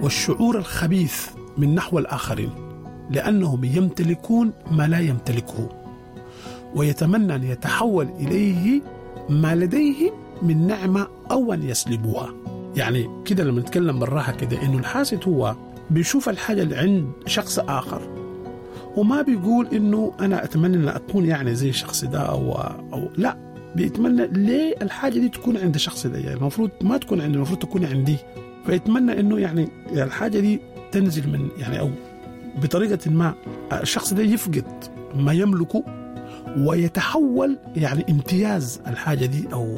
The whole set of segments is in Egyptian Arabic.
والشعور الخبيث من نحو الآخرين لأنهم يمتلكون ما لا يمتلكه ويتمنى أن يتحول إليه ما لديهم من نعمة أو أن يسلبوها يعني كده لما نتكلم بالراحة كده إنه الحاسد هو بيشوف الحاجة اللي عند شخص آخر وما بيقول إنه أنا أتمنى أن أكون يعني زي الشخص ده أو, أو لا بيتمنى ليه الحاجة دي تكون عند الشخص ده يعني المفروض ما تكون عندي المفروض تكون عندي فيتمنى إنه يعني الحاجة دي تنزل من يعني أو بطريقة ما الشخص ده يفقد ما يملكه ويتحول يعني امتياز الحاجة دي أو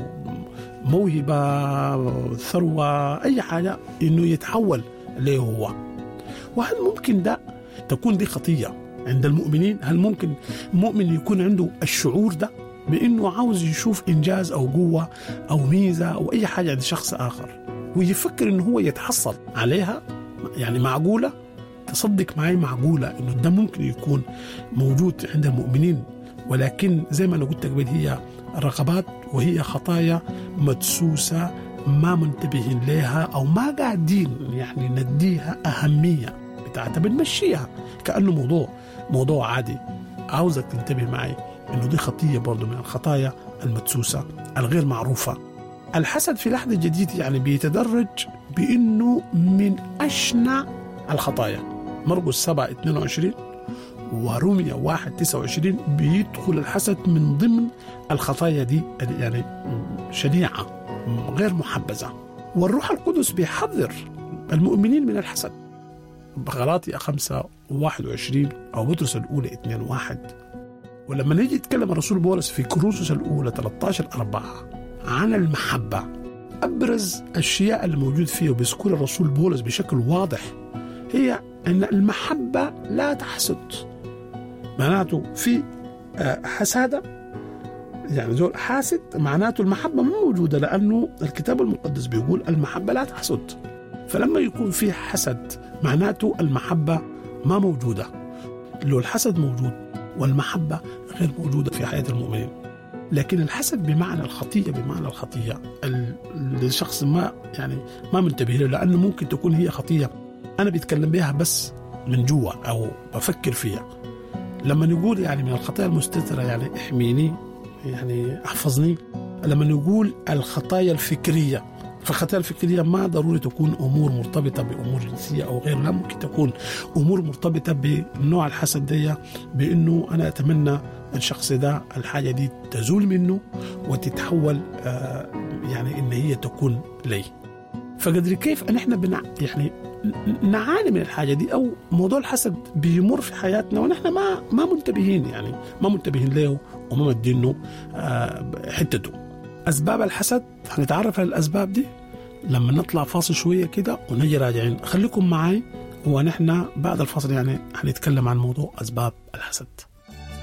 موهبة ثروة أي حاجة إنه يتحول ليه هو وهل ممكن ده تكون دي خطية عند المؤمنين هل ممكن مؤمن يكون عنده الشعور ده بأنه عاوز يشوف إنجاز أو قوة أو ميزة أو أي حاجة عند شخص آخر ويفكر إنه هو يتحصل عليها يعني معقولة تصدق معي معقولة إنه ده ممكن يكون موجود عند المؤمنين ولكن زي ما أنا قلت قبل هي رغبات وهي خطايا مدسوسة ما منتبهين لها أو ما قاعدين يعني نديها أهمية بتاعتها بنمشيها كأنه موضوع موضوع عادي عاوزك تنتبه معي انه دي خطيه برضه من الخطايا المدسوسه الغير معروفه الحسد في لحظه جديد يعني بيتدرج بانه من اشنع الخطايا مرقس 7 22 وروميا 1 29 بيدخل الحسد من ضمن الخطايا دي يعني شنيعه غير محبذه والروح القدس بيحذر المؤمنين من الحسد غلاطي 5 21 او بطرس الاولى 2 1 ولما نيجي يتكلم الرسول بولس في كروسوس الأولى 13 4 عن المحبة أبرز الأشياء اللي موجود فيها وبيذكر الرسول بولس بشكل واضح هي أن المحبة لا تحسد معناته في حسادة يعني زول حاسد معناته المحبة ما موجودة لأنه الكتاب المقدس بيقول المحبة لا تحسد فلما يكون في حسد معناته المحبة ما موجودة لو الحسد موجود والمحبة غير موجودة في حياة المؤمنين لكن الحسد بمعنى الخطية بمعنى الخطية الشخص ما يعني ما منتبه له لأنه ممكن تكون هي خطية أنا بتكلم بها بس من جوا أو بفكر فيها لما نقول يعني من الخطايا المستترة يعني احميني يعني احفظني لما نقول الخطايا الفكرية فالخطايا الفكرية ما ضروري تكون أمور مرتبطة بأمور جنسية أو غير لا ممكن تكون أمور مرتبطة بنوع الحسد دي بأنه أنا أتمنى الشخص ده الحاجة دي تزول منه وتتحول آه يعني إن هي تكون لي فقدر كيف أن إحنا بنع يعني نعاني من الحاجة دي أو موضوع الحسد بيمر في حياتنا ونحن ما ما منتبهين يعني ما منتبهين له وما مدينه آه حتته أسباب الحسد هنتعرف على الأسباب دي لما نطلع فاصل شوية كده ونجي راجعين خليكم معي ونحن بعد الفاصل يعني هنتكلم عن موضوع أسباب الحسد